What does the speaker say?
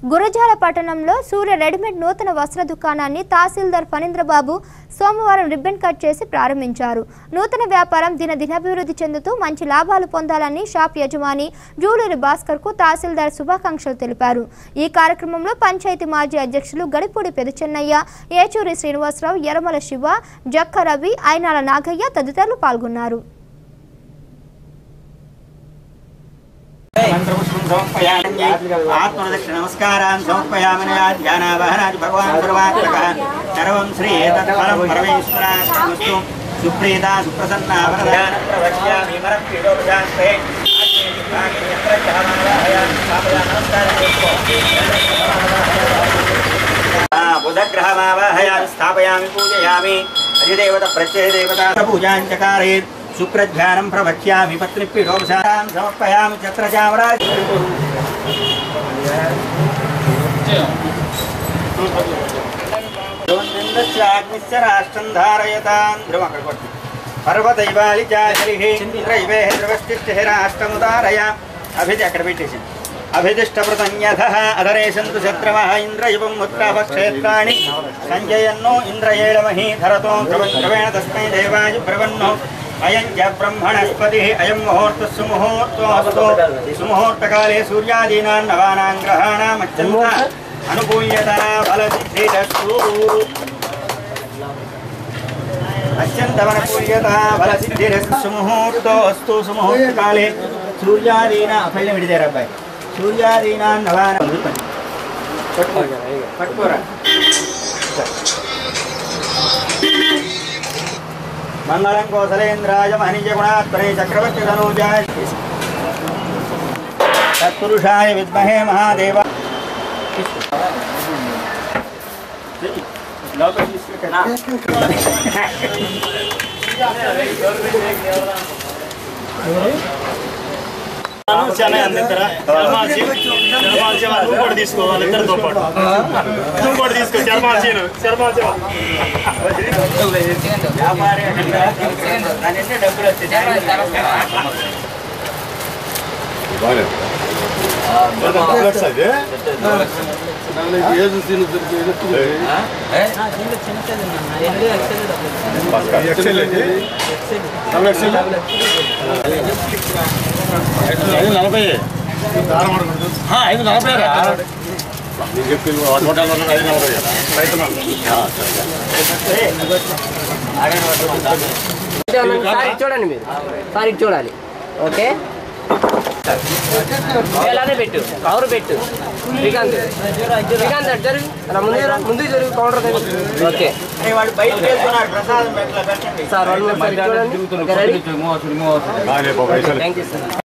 గురజాల పట్టణంలో సూర్య రెడీమేడ్ నూతన వస్త్ర దుకాణాన్ని తహసీల్దార్ ఫణీంద్రబాబు సోమవారం రిబ్బన్ కట్ చేసి ప్రారంభించారు నూతన వ్యాపారం దినదినాభివృద్ధి చెందుతూ మంచి లాభాలు పొందాలని షాప్ యజమాని జూలూరి భాస్కర్ కు తహసీల్దార్ శుభాకాంక్షలు తెలిపారు ఈ కార్యక్రమంలో పంచాయతీ మాజీ అధ్యక్షులు గడిపూడి పెదచెన్నయ్య ఏచూరి శ్రీనివాసరావు ఎరమల శివ జక్క రవి అయినాల నాగయ్య తదితరులు పాల్గొన్నారు ఆత్మదక్షిణ నమస్కారాన్ సమర్పయామని ధ్యానావహనాది భగవాన్ సర్వాత్మక సర్వం శ్రీ ఏతత్ఫలం పరమేశ్వరాస్తు సుప్రీత సుప్రసన్న వరదాన ప్రవక్ష్యామి మరపీడోపజాస్తే బుధగ్రహమావాహయామి స్థాపయామి పూజయామి అధిదేవత ప్రత్యయదేవత పూజాంచకారే శుక్రధ్యానం ప్రవక్ష్యామి పత్నిపీఠోపచారాన్ సమర్పయామి ఛత్రచామరాజ్ ోన్నింద్రస్యాగ్నిశ్చ రాష్ట్రం ధారయతాం ధ్రువం అక్కడ కొట్టు పర్వతైవాలి చారిహి ఇంద్రైవే ధ్రువశ్చిష్టి రాష్ట్రముదారయ అభిధి అక్కడ పెట్టేసి అభిదిష్టపృతన్యథ అధరేశంతు శత్రవ ఇంద్ర ఇవం ఉత్తాప క్షేత్రాణి సంజయన్నో ఇంద్రయేళమహి ధరతో ధ్రువం ధ్రువేణ తస్మై దేవాయ బ్రవన్నో అయం చ బ్రహ్మణస్పతి అయం ముహూర్త సుముహూర్తోస్తు సుముహూర్తకాలే సూర్యాదీనాన్ నవానాం గ్రహాణాం అత్యంత అనుకూల్యత ఫలసిద్ధిరస్తు అత్యంతమనుకూల్యత ఫలసిద్ధిరస్తు సుముహూర్తోస్తు సుముహూర్తకాలే సూర్యాదీనా పళ్ళెం విడిదారు అబ్బాయి సూర్యాదీనా నవానాం పట్టుకో పట్టుకోరా మంగళం కోసలేంద్రాయ మహనీయ గుణాత్మనే చక్రవర్తి ధనూజాయ తత్పురుషాయ విద్మహే మహాదేవ చాలా అందిస్తారా చర్మాల్సి చర్మాల్సి నువ్వు కూడా తీసుకో వాళ్ళిద్దరితో పాటు నువ్వు కూడా తీసుకో చర్మాల్సీను చర్మాల్సి వ్యాపారి దాని డబ్బులు వచ్చేది నలభై ఐదు నలభై నీకు చెప్పి హోటల్లో ఉన్నది ఐదు నలభై సార్ ఇటు చూడండి మీరు సార్ ఇటు చూడాలి ఓకే ఎలానే పెట్టు కవర్ పెట్టు శ్రీకాంత్ శ్రీకాంత్ అటు జరుగు అలా ముందు జరుగు, ముందు జరుగు కౌంటర్ దగ్గర. ఓకే వాడు బయటకు వెళ్తున్నాడు ప్రసాదం పెట్టలా పెట్టండి సార్ వన్ మినిట్ సార్ ఇటు చూడండి ఓకే రెడీ పైసలు థ్యాంక్ యూ సార్